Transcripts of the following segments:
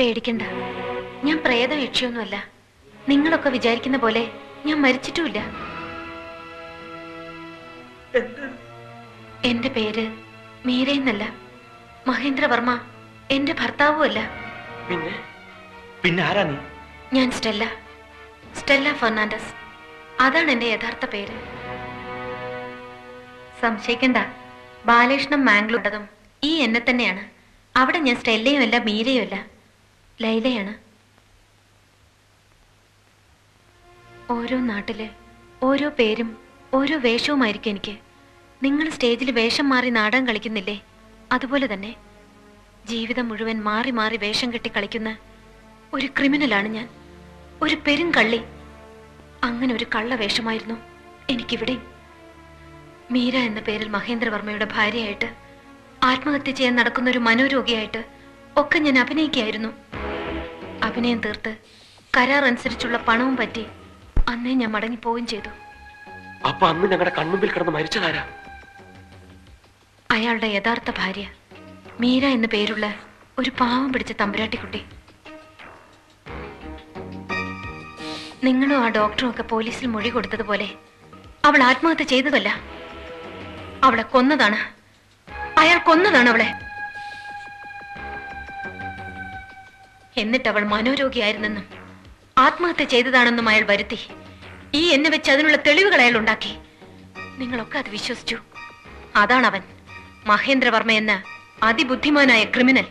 പേടിക്കണ്ട ഞാൻ പ്രേത യക്ഷിയൊന്നുമല്ല നിങ്ങളൊക്കെ വിചാരിക്കുന്ന പോലെ ഞാൻ മരിച്ചിട്ടുമില്ല എന്റെ പേര് മീരയെന്നല്ല മഹേന്ദ്രവർമ്മ എന്റെ ഭർത്താവുമല്ല പിന്നെ പിന്നെ ആരാ നീ ഞാൻ സ്റ്റെല്ല സ്റ്റെല്ല ഫെർണാണ്ടസ് അതാണ് എന്റെ യഥാർത്ഥ പേര് സംശയിക്കണ്ട ബാലകൃഷ്ണൻ മാംഗ്ലൂർണ്ടതും ഈ എന്നെ തന്നെയാണ് അവിടെ ഞാൻ സ്റ്റെല്ലയും അല്ല മീരയും അല്ല ലൈലയാണ് ഓരോ നാട്ടില് ഓരോ പേരും ഓരോ വേഷവുമായിരിക്കും എനിക്ക് നിങ്ങൾ സ്റ്റേജിൽ വേഷം മാറി നാടകം കളിക്കുന്നില്ലേ അതുപോലെ തന്നെ ജീവിതം മുഴുവൻ മാറി മാറി വേഷം കെട്ടി കളിക്കുന്ന ഒരു ക്രിമിനലാണ് ഞാൻ ഒരു പെരും കള്ളി അങ്ങനെ ഒരു കള്ള വേഷമായിരുന്നു എനിക്കിവിടെ മീര എന്ന പേരിൽ മഹേന്ദ്രവർമ്മയുടെ ഭാര്യയായിട്ട് ആത്മഹത്യ ചെയ്യാൻ നടക്കുന്ന ഒരു മനോരോഗിയായിട്ട് ഒക്കെ ഞാൻ അഭിനയിക്കായിരുന്നു അഭിനയം തീർത്ത് കരാർ അനുസരിച്ചുള്ള പണവും പറ്റി അന്നേ ഞാൻ മടങ്ങിപ്പോവുകയും ചെയ്തു അപ്പൊ അന്ന് ഞങ്ങളുടെ കൺമുമ്പിൽ കിടന്ന് മരിച്ചതാരാ അയാളുടെ യഥാർത്ഥ ഭാര്യ മീര എന്ന പേരുള്ള ഒരു പാവം പിടിച്ച തമ്പുരാട്ടിക്കുട്ടി നിങ്ങളും ആ ഡോക്ടറും ഒക്കെ പോലീസിൽ മൊഴി കൊടുത്തതുപോലെ അവൾ ആത്മഹത്യ ചെയ്തതല്ല അവളെ കൊന്നതാണ് അയാൾ കൊന്നതാണ് അവളെ എന്നിട്ട് അവൾ മനോരോഗിയായിരുന്നെന്നും ആത്മഹത്യ ചെയ്തതാണെന്നും അയാൾ വരുത്തി ഈ എന്നെ വെച്ച് അതിനുള്ള തെളിവുകൾ അയാൾ ഉണ്ടാക്കി നിങ്ങളൊക്കെ അത് വിശ്വസിച്ചു അതാണ് അവൻ മഹേന്ദ്രവർമ്മ എന്ന അതിബുദ്ധിമാനായ ക്രിമിനൽ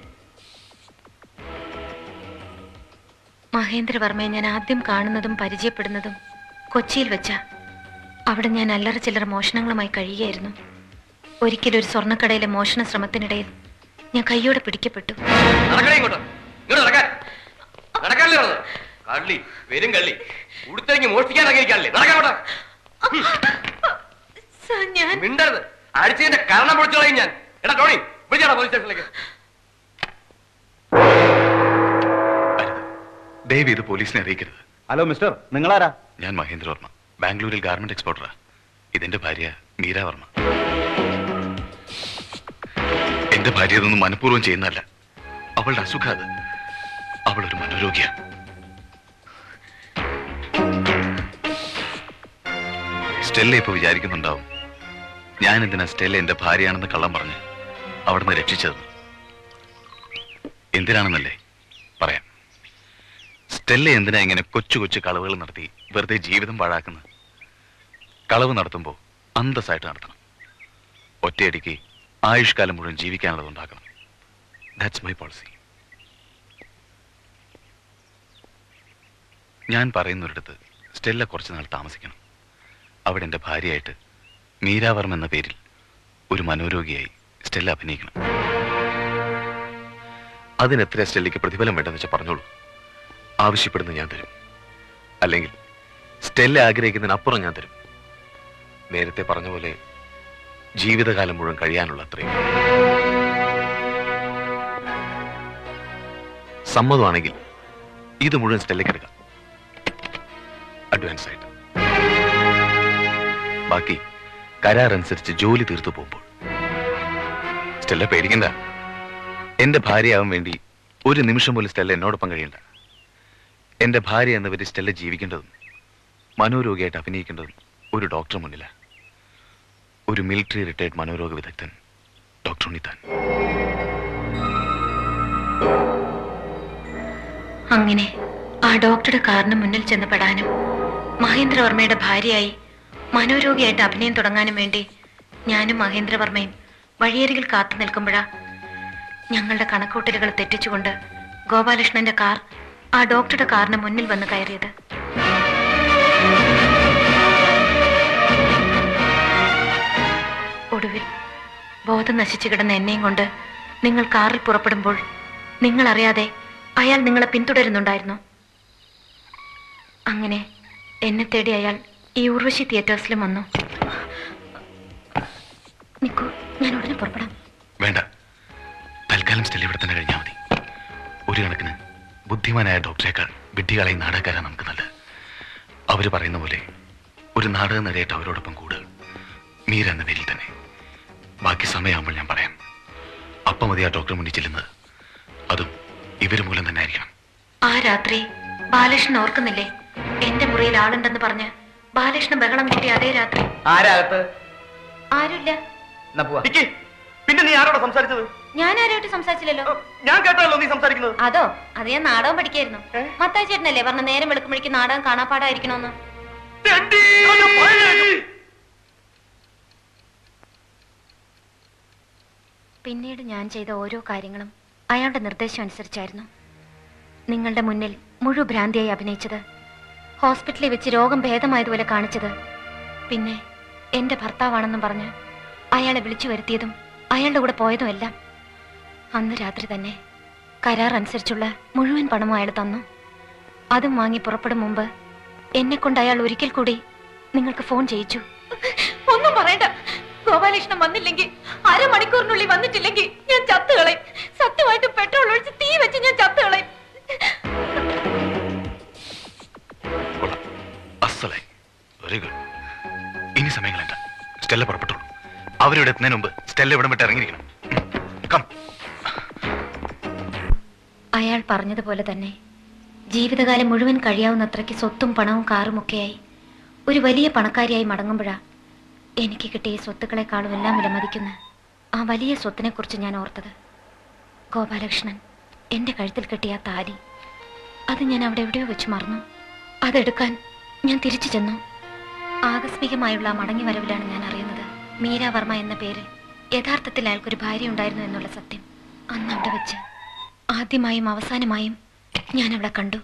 മഹേന്ദ്രവർമ്മയെ ഞാൻ ആദ്യം കാണുന്നതും പരിചയപ്പെടുന്നതും കൊച്ചിയിൽ വെച്ച അവിടെ ഞാൻ അല്ലറ ചില്ലറ മോഷണങ്ങളുമായി കഴിയുകയായിരുന്നു ഒരിക്കലും ഒരു സ്വർണ്ണക്കടയിലെ മോഷണ ശ്രമത്തിനിടയിൽ ഞാൻ കൈയോടെ പിടിക്കപ്പെട്ടു നടക്കണേ ഇങ്ങോട്ട് ഇങ്ങോട്ട് നടക്കാൻ നടക്കാനല്ലേ പറഞ്ഞത് കള്ളി വരും കള്ളി ഉടുത്തിറങ്ങി മോഷ്ടിക്കാൻ ഇറങ്ങിയിരിക്കാനല്ലേ നടക്കാനോട്ടെ ഞാൻ മിണ്ടരുത് അടിച്ചതിന്റെ കരണം പൊളിച്ചു കളയും ഞാൻ എടാ ടോണി വിളിച്ചാടാ പോലീസ് സ്റ്റേഷനിലേക്ക് ദയവ് ഇത് പോലീസിനെ അറിയിക്കരുത് ഹലോ മിസ്റ്റർ നിങ്ങളാരാ ഞാൻ മഹേന്ദ്ര വർമ്മ ബാംഗ്ലൂരിൽ ഗാർമെന്റ് എക്സ്പോർട്ടറാ ഇതെന്റെ ഭാര്യ മീര വർമ്മ എന്റെ ഭാര്യ ഇതൊന്നും മനഃപൂർവ്വം ചെയ്യുന്നതല്ല അവളുടെ അസുഖം അത് അവളൊരു മനോരോഗിയാ സ്റ്റെല്ല ഇപ്പൊ വിചാരിക്കുന്നുണ്ടാവും ഞാൻ എന്തിനാ സ്റ്റെല്ല എന്റെ ഭാര്യയാണെന്ന് കള്ളം പറഞ്ഞ് അവിടുന്ന് രക്ഷിച്ചതെന്ന് എന്തിനാണെന്നല്ലേ പറയാം സ്റ്റെല്ല എന്തിനാ ഇങ്ങനെ കൊച്ചു കൊച്ചു കളവുകൾ നടത്തി വെറുതെ ജീവിതം പാഴാക്കുന്നത് കളവ് നടത്തുമ്പോൾ അന്തസ്സായിട്ട് നടത്തണം ഒറ്റയടിക്ക് ആയുഷ്കാലം മുഴുവൻ ജീവിക്കാനുള്ളത് ഉണ്ടാക്കണം ദാറ്റ്സ് മൈ പോളിസി ഞാൻ പറയുന്നൊരിടത്ത് സ്റ്റെല്ല കുറച്ചു നാൾ താമസിക്കണം അവിടെ എൻ്റെ ഭാര്യയായിട്ട് മീരാവർമ്മ എന്ന പേരിൽ ഒരു മനോരോഗിയായി സ്റ്റെല്ല അഭിനയിക്കണം അതിനെത്ര സ്റ്റെല്ലയ്ക്ക് പ്രതിഫലം വേണ്ടെന്ന് വെച്ചാൽ പറഞ്ഞോളൂ ആവശ്യപ്പെടുന്നത് ഞാൻ തരും അല്ലെങ്കിൽ സ്റ്റെല്ല ആഗ്രഹിക്കുന്നതിനപ്പുറം ഞാൻ തരും നേരത്തെ പറഞ്ഞ പോലെ ജീവിതകാലം മുഴുവൻ കഴിയാനുള്ള അത്രയും സമ്മതമാണെങ്കിൽ ഇത് മുഴുവൻ സ്റ്റെല്ലയ്ക്ക് എടുക്കാം അഡ്വാൻസ് ആയിട്ട് ബാക്കി കരാർ അനുസരിച്ച് ജോലി തീർത്തു പോകുമ്പോൾ സ്റ്റെല്ല പേടിക്കണ്ട എന്റെ ഭാര്യയാവാൻ വേണ്ടി ഒരു നിമിഷം പോലും സ്റ്റെല്ല എന്നോടൊപ്പം കഴിയണ്ട എന്റെ ഭാര്യ എന്ന പേര് സ്റ്റെല്ല ജീവിക്കേണ്ടതും മനോരോഗിയായിട്ട് അഭിനയിക്കേണ്ടതും ഒരു ഡോക്ടർ മുന്നില ഒരു മിലിറ്ററി റിട്ടയർഡ് മനോരോഗ വിദഗ്ധൻ ഡോക്ടർ ഉണ്ണിത്താൻ അങ്ങനെ ആ ഡോക്ടറുടെ കാറിന് മുന്നിൽ ചെന്ന് പെടാനും മഹേന്ദ്രവർമ്മയുടെ ഭാര്യയായി മനോരോഗിയായിട്ട് അഭിനയം തുടങ്ങാനും വേണ്ടി ഞാനും മഹേന്ദ്രവർമ്മയും വഴിയരികിൽ കാത്തു നിൽക്കുമ്പോഴാ ഞങ്ങളുടെ കണക്കൂട്ടലുകൾ തെറ്റിച്ചുകൊണ്ട് ഗോപാലകൃഷ്ണന്റെ കാർ ആ ഡോക്ടറുടെ കാറിന് മുന്നിൽ വന്ന് കയറിയത് ഒടുവിൽ ബോധം നശിച്ചു കിടന്ന എന്നെയും കൊണ്ട് നിങ്ങൾ കാറിൽ പുറപ്പെടുമ്പോൾ നിങ്ങൾ അറിയാതെ അയാൾ നിങ്ങളെ പിന്തുടരുന്നുണ്ടായിരുന്നു അങ്ങനെ എന്നെ തേടി അയാൾ ഈ ഉർവശി തിയേറ്റേഴ്സിലും വന്നു നിക്കൂ ഞാൻ ഉടനെ പുറപ്പെടാം വേണ്ട തൽക്കാലം സ്റ്റെല്ല ഇവിടെ തന്നെ കഴിഞ്ഞാൽ മതി ഒരു കണക്കിന് ബുദ്ധിമാനായ ഡോക്ടറേക്കാൾ വിഡ്ഢികളെ നാടകക്കാരാണ് നമുക്ക് നല്ലത് അവര് പറയുന്ന പോലെ ഒരു നാടക നടിയായിട്ട് അവരോടൊപ്പം കൂടുക മീര എന്ന പേരിൽ തന്നെ ബാക്കി സമയമാകുമ്പോൾ ഞാൻ പറയാം അപ്പം മതി ആ ഡോക്ടർ മുന്നിൽ ചെല്ലുന്നത് അതും ഇവര് മൂലം തന്നെ ആയിരിക്കണം ആ രാത്രി ബാലകൃഷ്ണൻ ഓർക്കുന്നില്ലേ എന്റെ മുറിയിൽ ആളുണ്ടെന്ന് പറഞ്ഞ് ബാലകൃഷ്ണൻ ബഹളം കൂട്ടി അതേ രാത്രി ആരാകത്ത് ആരുമില്ല എന്നാ പോവാ പിന്നെ നീ ആരോടാ സംസാരിച്ചത് ഞാൻ ആരുമായിട്ട് സംസാരിച്ചില്ലല്ലോ ഞാൻ കേട്ടാണല്ലോ നീ സംസാരിക്കുന്നത് അതോ അത് ഞാൻ നാടകം പഠിക്കായിരുന്നു മത്തായി ചേട്ടനല്ലേ പറഞ്ഞ നേരം വെളുക്കുമ്പോഴേക്ക് നാടകം കാണാപ്പാടായിരിക്കണമെന്ന് പിന്നീട് ഞാൻ ചെയ്ത ഓരോ കാര്യങ്ങളും അയാളുടെ നിർദ്ദേശം അനുസരിച്ചായിരുന്നു നിങ്ങളുടെ മുന്നിൽ മുഴു ഭ്രാന്തിയായി അഭിനയിച്ചത് ഹോസ്പിറ്റലിൽ വെച്ച് രോഗം ഭേദമായതുപോലെ കാണിച്ചത് പിന്നെ എന്റെ ഭർത്താവാണെന്നും പറഞ്ഞ് അയാളെ വിളിച്ചു വരുത്തിയതും അയാളുടെ കൂടെ പോയതുമെല്ലാം അന്ന് രാത്രി തന്നെ കരാർ അനുസരിച്ചുള്ള മുഴുവൻ പണവും അയാൾ തന്നു അതും വാങ്ങി പുറപ്പെടും മുമ്പ് എന്നെ കൊണ്ട് അയാൾ ഒരിക്കൽ കൂടി നിങ്ങൾക്ക് ഫോൺ ചെയ്യിച്ചു ഒന്നും പറയണ്ട ഗോപാലകൃഷ്ണൻ വന്നില്ലെങ്കിൽ അരമണിക്കൂറിനുള്ളിൽ വന്നിട്ടില്ലെങ്കിൽ ഞാൻ ചത്തുകളയും സത്യമായിട്ട് പെട്രോൾ ഒഴിച്ച് തീ വെച്ച് ഞാൻ ചത്തുകളയും കൊള്ളാം അസലായി വെരി ഗുഡ് ഇനി സമയങ്ങളെന്താ സ്റ്റെല്ല പുറപ്പെട്ടോളൂ അവരിവിടെ എത്തുന്നതിന് മുമ്പ് സ്റ്റെല്ല ഇവിടെ വിട്ട് ഇറങ്ങിയിരിക്കണം കം അയാൾ പറഞ്ഞതുപോലെ തന്നെ ജീവിതകാലം മുഴുവൻ കഴിയാവുന്നത്രയ്ക്ക് സ്വത്തും പണവും കാറും ഒക്കെയായി ഒരു വലിയ പണക്കാരിയായി മടങ്ങുമ്പോഴാ എനിക്ക് കിട്ടിയ സ്വത്തുക്കളെക്കാളും എല്ലാം വിലമതിക്കുന്ന ആ വലിയ സ്വത്തിനെക്കുറിച്ച് ഞാൻ ഓർത്തത് ഗോപാലകൃഷ്ണൻ എൻ്റെ കഴുത്തിൽ കെട്ടിയ ആ താലി അത് ഞാൻ അവിടെ എവിടെയോ വെച്ച് മറന്നു അതെടുക്കാൻ ഞാൻ തിരിച്ചു ചെന്നു ആകസ്മികമായുള്ള ആ മടങ്ങി വരവിലാണ് ഞാൻ അറിയുന്നത് മീര വർമ്മ എന്ന പേരിൽ യഥാർത്ഥത്തിൽ അയാൾക്കൊരു ഭാര്യ ഉണ്ടായിരുന്നു എന്നുള്ള സത്യം അന്ന് അവിടെ വെച്ച് ആദ്യമായും അവസാനമായും ഞാൻ അവളെ കണ്ടു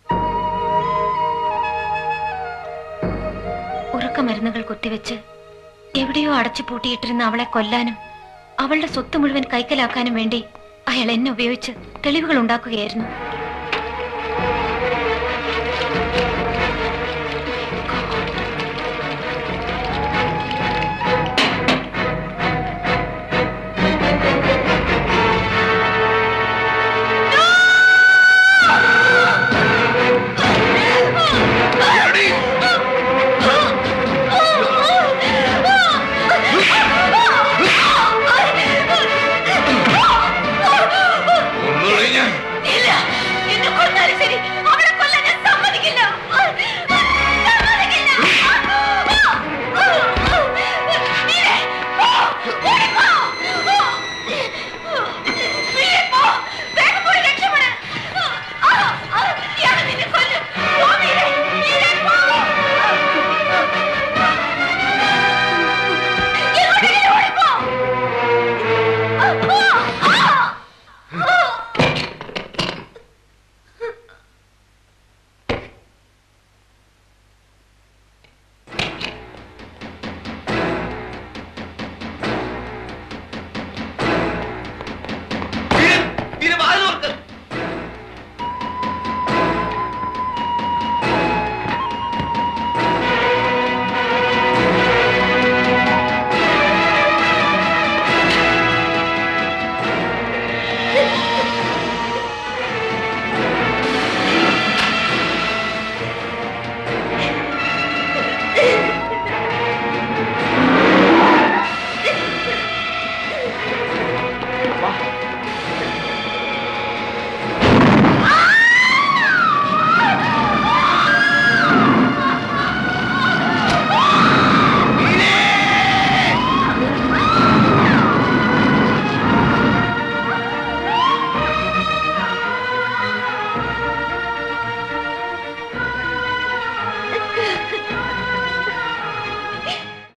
ഉറക്കമരുന്നുകൾ കുത്തിവെച്ച് എവിടെയോ അടച്ചു പൂട്ടിയിട്ടിരുന്ന അവളെ കൊല്ലാനും അവളുടെ സ്വത്ത് മുഴുവൻ കൈക്കലാക്കാനും വേണ്ടി അയാൾ എന്നെ ഉപയോഗിച്ച് തെളിവുകൾ ഉണ്ടാക്കുകയായിരുന്നു